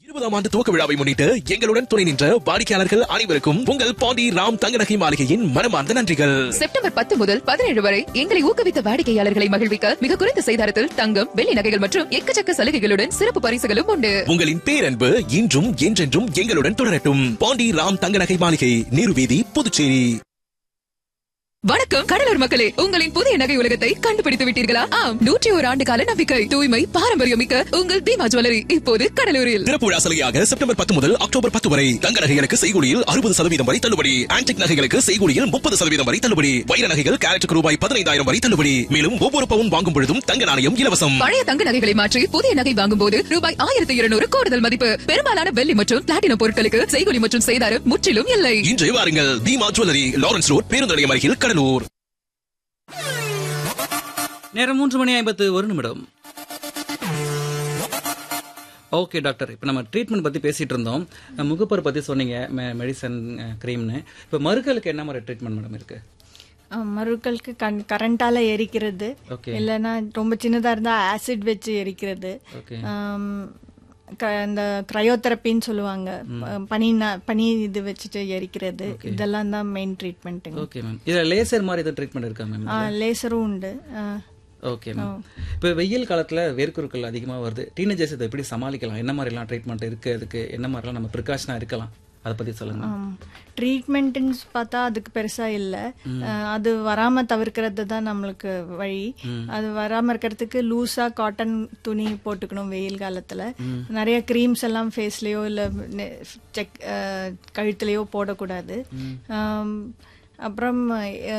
இருபதாம் ஆண்டு துவக்க விழாவை முன்னிட்டு எங்களுடன் துணை நின்ற வாடிக்கையாளர்கள் அனைவருக்கும் உங்கள் பாண்டி ராம் தங்கநகை மாளிகையின் மனமார்ந்த நன்றிகள் செப்டம்பர் பத்து முதல் பதினேழு வரை எங்களை ஊக்குவித்த வாடிக்கையாளர்களை மகிழ்விக்க மிக குறைந்த செய்தாரத்தில் தங்கம் வெள்ளி நகைகள் மற்றும் எக்கச்சக்க சலுகைகளுடன் சிறப்பு பரிசுகளும் உண்டு உங்களின் பேரன்பு இன்றும் என்றென்றும் எங்களுடன் தொடரட்டும் பாண்டி ராம் தங்கநகை மாளிகை நீருவீதி புதுச்சேரி வணக்கம் கடலூர் மக்களே உங்களின் புதிய நகை உலகத்தை கண்டுபிடித்து விட்டீர்களா ஆம் நூற்றி ஒரு ஆண்டு கால நம்பிக்கை தூய்மை பாரம்பரியம் மிக்க உங்கள் பீமா ஜுவல்லரி இப்போது கடலூரில் திறப்பு விழா சலுகையாக செப்டம்பர் பத்து முதல் அக்டோபர் பத்து வரை தங்க நகைகளுக்கு செய்கூலியில் அறுபது சதவீதம் வரை தள்ளுபடி ஆன்டிக் நகைகளுக்கு செய்கூலியில் முப்பது சதவீதம் வரை தள்ளுபடி வைர நகைகள் கேரட்டுக்கு ரூபாய் பதினைந்தாயிரம் வரை தள்ளுபடி மேலும் ஒவ்வொரு பவுன் வாங்கும் பொழுதும் தங்க நாணயம் இலவசம் பழைய தங்க நகைகளை மாற்றி புதிய நகை வாங்கும் போது ரூபாய் ஆயிரத்தி இருநூறு கூடுதல் மதிப்பு பெரும்பாலான வெள்ளி மற்றும் பிளாட்டினம் பொருட்களுக்கு செய்கூலி மற்றும் செய்தாரம் முற்றிலும் இல்லை இன்று வாருங்கள் தீமா ஜுவல்லரி லாரன்ஸ் ரோட் பேருந்து நிலையம் அருகில் கடலூர் நேரம் மூன்று மணி ஐம்பத்து ஒரு நிமிடம் ஓகே டாக்டர் இப்போ நம்ம ட்ரீட்மெண்ட் பற்றி பேசிகிட்டு இருந்தோம் அஹ் முகப்பரு பற்றி சொன்னீங்க மெடிசன் க்ரீம்னு இப்போ மறுக்களுக்கு என்ன மாதிரி ட்ரீட்மெண்ட் மேடம் இருக்கு ஆ, மருக்களுக்கு கண் கரண்டால எரிக்கிறது Okay. இல்லைன்னா ரொம்ப சின்னதா இருந்தா ஆசிட் வச்சு எரிக்கிறது ஓகே ஆம், க- இந்த கிரையோதெரப்பின்னு சொல்லுவாங்க ப- பனி ந- பனி இது வச்சுட்டு எரிக்கிறது இதெல்லாம் தான் மெயின் ட்ரீட்மெண்ட்டுங்க ஓகே மேம் இதில் லேசர் மாதிரி எதுவும் ட்ரீட்மெண்ட் இருக்கா மேம் லேசரும் உண்டு ஆ, ஓகே மேம் இப்போ வெயில் காலத்தில் வேர்க்குருக்கள் அதிகமாக வருது டீனேஜர்ஸ் இதை எப்படி சமாளிக்கலாம் என்ன மாதிரிலாம் ட்ரீட்மெண்ட் இருக்குது அதுக்கு என்ன மாதிரிலாம் நம்ம ப்ரிகாஷனாக இருக்கலாம் அதை பற்றி சொல்லுங்க ஆம். ட்ரீட்மெண்ட்டுன்னு பார்த்தா அதுக்கு பெருசா இல்ல அஹ், அது வராம தவிர்க்கிறது தான் நம்மளுக்கு வழி அது வராம இருக்கிறதுக்கு லூஸா காட்டன் துணி போட்டுக்கணும் வெயில் காலத்துல நிறைய க்ரீம்ஸ் எல்லாம் ஃபேஸ்லயோ இல்ல நெ- செக் அஹ், கழுத்துலயோ போடக்கூடாது ஆம், அப்புறம்